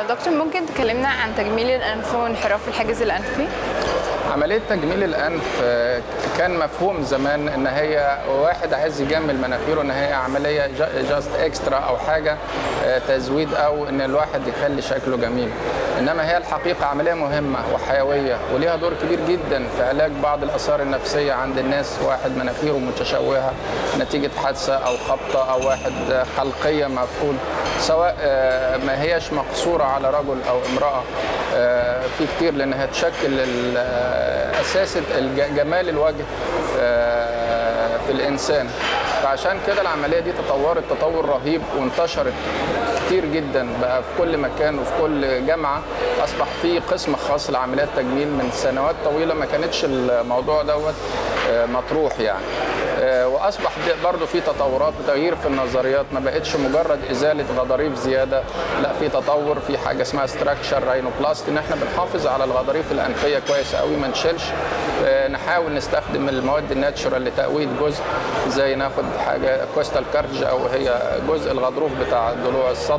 دكتور ممكن تكلمنا عن تجميل الانف وانحراف الحاجز الانفي عمليه تجميل الانف آه، كان مفهوم زمان ان هي واحد عايز يجمل مناخيره ان هي عمليه جاست اكسترا او حاجه آه، تزويد او ان الواحد يخلي شكله جميل انما هي الحقيقه عمليه مهمه وحيويه وليها دور كبير جدا في علاج بعض الاثار النفسيه عند الناس واحد مناخيره متشوهه نتيجه حادثه او خبطه او واحد خلقيه مفقود سواء آه، ما هيش مقصوره على رجل او امراه آه، في كتير لانها تشكل ال- آه، اساس الج- جمال الوجه آه، في الانسان فعشان كده العمليه دي تطورت تطور رهيب وانتشرت كتير جدا بقى في كل مكان وفي كل جامعه اصبح في قسم خاص لعمليات تجميل من سنوات طويله ما كانتش الموضوع دوت آه، مطروح يعني آه، واصبح د- برضو في تطورات وتغيير في النظريات ما بقتش مجرد ازاله غضاريف زياده لا في تطور في حاجه اسمها ستراكشر راينوبلاست ان احنا بنحافظ على الغضاريف الانفيه كويس قوي ما نشيلش آه، نحاول نستخدم المواد الناتشورال لتقويه جزء زي ناخد حاجه كوستال كارج او هي جزء الغضروف بتاع ضلوع الصدر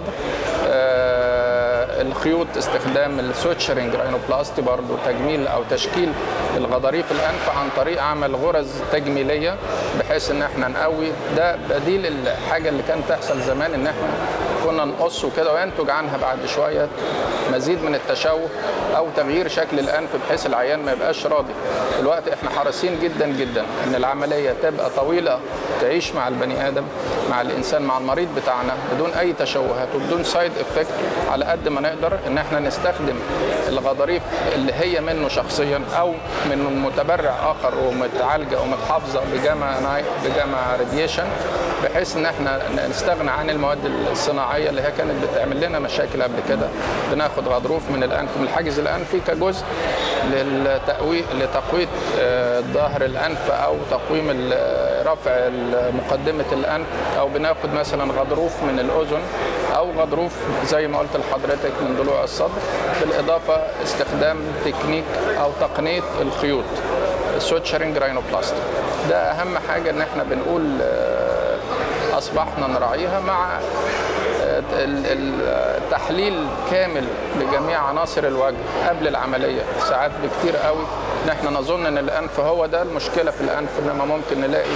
آه، الخيوط استخدام السوتشرنج راينوبلاستي برضو تجميل او تشكيل الغضاريف الانف عن طريق عمل غرز تجميليه بحيث ان احنا نقوي ده بديل الحاجه اللي كانت تحصل زمان ان احنا كنا نقصه كده وينتج عنها بعد شويه مزيد من التشوه او تغيير شكل الانف بحيث العيان ما يبقاش راضي دلوقتي احنا حريصين جدا جدا ان العمليه تبقى طويله تعيش مع البني ادم مع الانسان مع المريض بتاعنا بدون اي تشوهات وبدون سايد افكت على قد ما نقدر ان احنا نستخدم الغضاريف اللي هي منه شخصيا او من متبرع اخر ومتعالجه ومتحافظه بجاما ناي بجاما راديشن بحيث ان احنا نستغنى عن المواد الصناعيه اللي هي كانت بتعمل لنا مشاكل قبل كده بناخد غضروف من الانف من الحاجز الانفي كجزء للتقويه لتقويه آه، ظهر الانف او تقويم ال- رفع ال- مقدمه الانف او بناخد مثلا غضروف من الاذن او غضروف زي ما قلت لحضرتك من ضلوع الصدر بالاضافه استخدام تكنيك او تقنيه الخيوط السوتشرنج راينوبلاستي ده اهم حاجه ان احنا بنقول آه، اصبحنا نراعيها مع ال- ال- التحليل كامل لجميع عناصر الوجه قبل العمليه ساعات بكتير قوي ان احنا نظن ان الانف هو ده المشكله في الانف انما ممكن نلاقي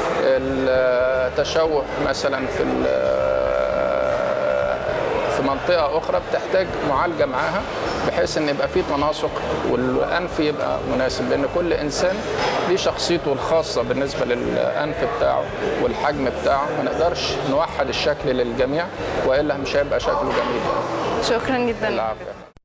التشوه مثلا في ال- في منطقه اخرى بتحتاج معالجه معاها بحيث ان يبقى في تناسق والانف يبقى مناسب لان كل انسان ليه شخصيته الخاصه بالنسبه للانف بتاعه والحجم بتاعه ما نقدرش نوحد الشكل للجميع والا مش هيبقى شكله جميل شكرا جدا العافيه